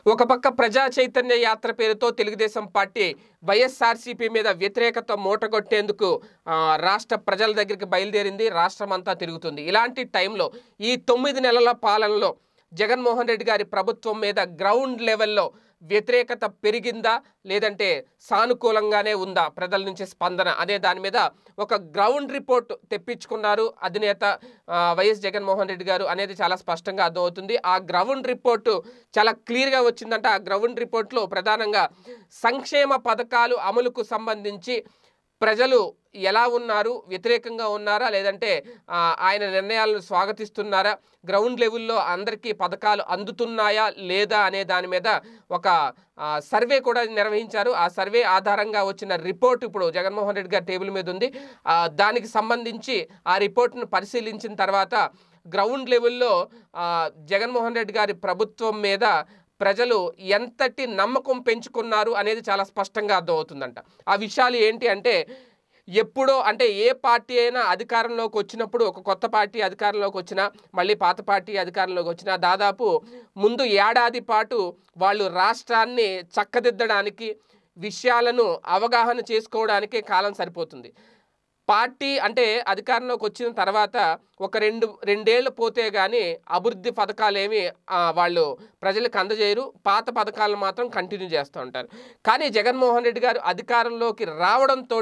ఒక పక్క ప్రజా చైతన్య యాత్ర పేరుతో తెలుగుదేశం పార్టీ వైఎస్ఆర్సీపీ మీద వ్యతిరేకత మూటగొట్టేందుకు ఆ, రాష్ట్ర ప్రజల దగ్గరికి బయలుదేరింది రాష్ట్రం అంతా తిరుగుతుంది ఇలాంటి టైంలో ఈ తొమ్మిది నెలల పాలనలో జగన్మోహన్ రెడ్డి గారి ప్రభుత్వం మీద గ్రౌండ్ లెవెల్లో వ్యతిరేకత పెరిగిందా లేదంటే సానుకూలంగానే ఉందా ప్రజల నుంచి స్పందన అనే దాని మీద ఒక గ్రౌండ్ రిపోర్ట్ తెప్పించుకున్నారు అధినేత ఆ, వైఎస్ జగన్మోహన్ రెడ్డి గారు అనేది చాలా స్పష్టంగా అర్థమవుతుంది ఆ గ్రౌండ్ రిపోర్టు చాలా క్లియర్గా వచ్చిందంటే ఆ గ్రౌండ్ రిపోర్ట్లో ప్రధానంగా సంక్షేమ పథకాలు అమలుకు సంబంధించి ప్రజలు ఎలా ఉన్నారు వ్యతిరేకంగా ఉన్నారా లేదంటే ఆ, ఆయన నిర్ణయాలను స్వాగతిస్తున్నారా గ్రౌండ్ లెవెల్లో అందరికీ పథకాలు అందుతున్నాయా లేదా అనే దాని మీద ఒక ఆ, సర్వే కూడా నిర్వహించారు ఆ సర్వే ఆధారంగా వచ్చిన రిపోర్ట్ ఇప్పుడు జగన్మోహన్ రెడ్డి గారి టేబుల్ మీద ఉంది ఆ, దానికి సంబంధించి ఆ రిపోర్ట్ను పరిశీలించిన తర్వాత గ్రౌండ్ లెవెల్లో ఆ, జగన్మోహన్ రెడ్డి గారి ప్రభుత్వం మీద ప్రజలు ఎంతటి నమ్మకం పెంచుకున్నారు అనేది చాలా స్పష్టంగా అర్థమవుతుందంట ఆ విషయాలు ఏంటి అంటే ఎప్పుడో అంటే ఏ పార్టీ అయినా అధికారంలోకి వచ్చినప్పుడు ఒక కొత్త పార్టీ అధికారంలోకి వచ్చినా మళ్ళీ పాత పార్టీ అధికారంలోకి వచ్చినా దాదాపు ముందు ఏడాది పాటు వాళ్ళు రాష్ట్రాన్ని చక్కదిద్దడానికి విషయాలను అవగాహన చేసుకోవడానికే కాలం సరిపోతుంది పార్టీ అంటే అధికారంలోకి వచ్చిన తర్వాత ఒక రెండు రెండేళ్ళు పోతే కానీ అభివృద్ధి పథకాలు ఏమి వాళ్ళు ప్రజలకు అందజేయరు పాత పథకాలను మాత్రం కంటిన్యూ చేస్తూ ఉంటారు కానీ జగన్మోహన్ రెడ్డి గారు అధికారంలోకి రావడంతో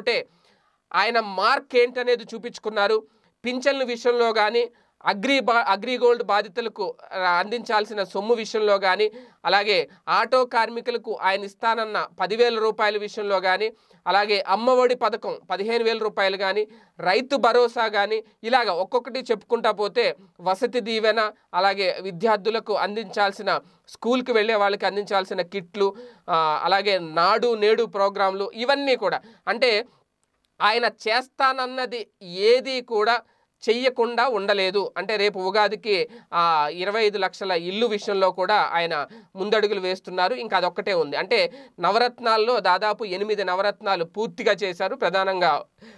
ఆయన మార్క్ ఏంటనేది చూపించుకున్నారు పింఛన్ల విషయంలో కానీ అగ్రి బా అగ్రిగోల్డ్ బాధితులకు ఆ, అందించాల్సిన సొమ్ము విషయంలో కానీ అలాగే ఆటో కార్మికులకు ఆయన ఇస్తానన్న పదివేల రూపాయల విషయంలో కానీ అలాగే అమ్మఒడి పథకం పదిహేను వేల రూపాయలు కానీ రైతు భరోసా కానీ ఇలాగ ఒక్కొక్కటి చెప్పుకుంటా పోతే వసతి దీవెన అలాగే విద్యార్థులకు అందించాల్సిన స్కూల్కి వెళ్ళే వాళ్ళకి అందించాల్సిన కిట్లు ఆ, అలాగే నాడు నేడు ప్రోగ్రాంలు ఇవన్నీ కూడా అంటే ఆయన చేస్తానన్నది ఏది కూడా చెయ్యకుండా ఉండలేదు అంటే రేపు ఉగాదికి ఆ ఇరవై ఐదు లక్షల ఇల్లు విషయంలో కూడా ఆయన ముందడుగులు వేస్తున్నారు ఇంకా అదొక్కటే ఉంది అంటే నవరత్నాల్లో దాదాపు ఎనిమిది నవరత్నాలు పూర్తిగా చేశారు ప్రధానంగా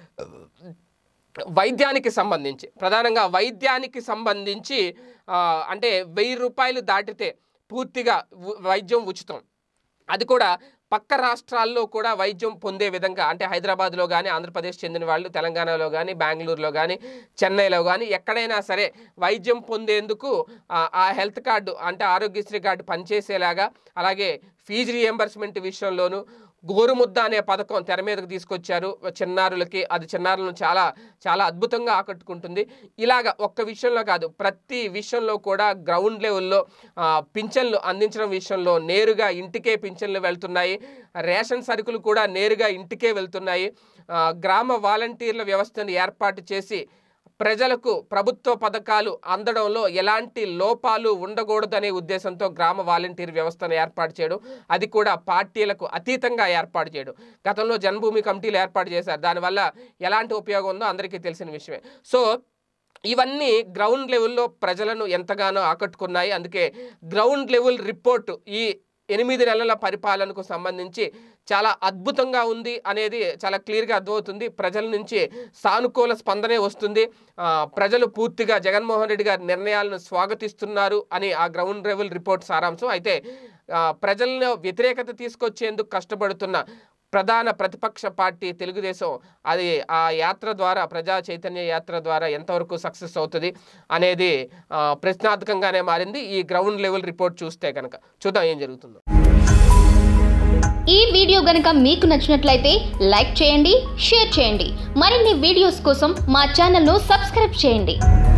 వైద్యానికి సంబంధించి ప్రధానంగా వైద్యానికి సంబంధించి ఆ, అంటే వెయ్యి రూపాయలు దాటితే పూర్తిగా ఉ- వైద్యం ఉచితం అది కూడా పక్క రాష్ట్రాల్లో కూడా వైద్యం పొందే విధంగా అంటే హైదరాబాద్లో కానీ ఆంధ్రప్రదేశ్ చెందిన వాళ్ళు తెలంగాణలో కానీ బెంగళూరులో కానీ చెన్నైలో కానీ ఎక్కడైనా సరే వైద్యం పొందేందుకు ఆ, ఆ హెల్త్ కార్డు అంటే ఆరోగ్యశ్రీ కార్డు పనిచేసేలాగా అలాగే ఫీజు రియంబర్స్మెంట్ విషయంలోనూ గోరుముద్ద అనే పథకం తెర మీదకు తీసుకొచ్చారు చిన్నారులకి అది చిన్నారులను చాలా చాలా అద్భుతంగా ఆకట్టుకుంటుంది ఇలాగ ఒక్క విషయంలో కాదు ప్రతి విషయంలో కూడా గ్రౌండ్ లెవెల్లో ఆ, పింఛన్లు అందించడం విషయంలో నేరుగా ఇంటికే పింఛన్లు వెళ్తున్నాయి రేషన్ సరుకులు కూడా నేరుగా ఇంటికే వెళ్తున్నాయి ఆ, గ్రామ వాలంటీర్ల వ్యవస్థను ఏర్పాటు చేసి ప్రజలకు ప్రభుత్వ పథకాలు అందడంలో ఎలాంటి లోపాలు ఉండకూడదనే ఉద్దేశంతో గ్రామ వాలంటీర్ వ్యవస్థను ఏర్పాటు చేయడం అది కూడా పార్టీలకు అతీతంగా ఏర్పాటు చేయడం గతంలో జన్మభూమి కమిటీలు ఏర్పాటు చేశారు దానివల్ల ఎలాంటి ఉపయోగం ఉందో అందరికీ తెలిసిన విషయమే సో ఇవన్నీ గ్రౌండ్ లెవెల్లో ప్రజలను ఎంతగానో ఆకట్టుకున్నాయి అందుకే గ్రౌండ్ లెవెల్ రిపోర్టు ఈ ఎనిమిది నెలల పరిపాలనకు సంబంధించి చాలా అద్భుతంగా ఉంది అనేది చాలా క్లియర్గా అర్థమవుతుంది ప్రజల నుంచి సానుకూల స్పందనే వస్తుంది ఆ, ప్రజలు పూర్తిగా జగన్మోహన్ రెడ్డి గారి నిర్ణయాలను స్వాగతిస్తున్నారు అని ఆ గ్రౌండ్ లెవెల్ రిపోర్ట్ సారాంశం అయితే ఆ, ప్రజలను వ్యతిరేకత తీసుకొచ్చేందుకు కష్టపడుతున్న ప్రధాన ప్రతిపక్ష పార్టీ తెలుగుదేశం అది ఆ యాత్ర ద్వారా ప్రజా చైతన్య యాత్ర ద్వారా ఎంతవరకు సక్సెస్ అవుతుంది అనేది ఆ, ప్రశ్నార్థకంగానే మారింది ఈ గ్రౌండ్ లెవెల్ రిపోర్ట్ చూస్తే కనుక చూద్దాం ఏం జరుగుతుందో ఈ వీడియో గనుక మీకు నచ్చినట్లయితే లైక్ చేయండి షేర్ చేయండి మరిన్ని వీడియోస్ కోసం మా ఛానల్ను సబ్స్క్రైబ్ చేయండి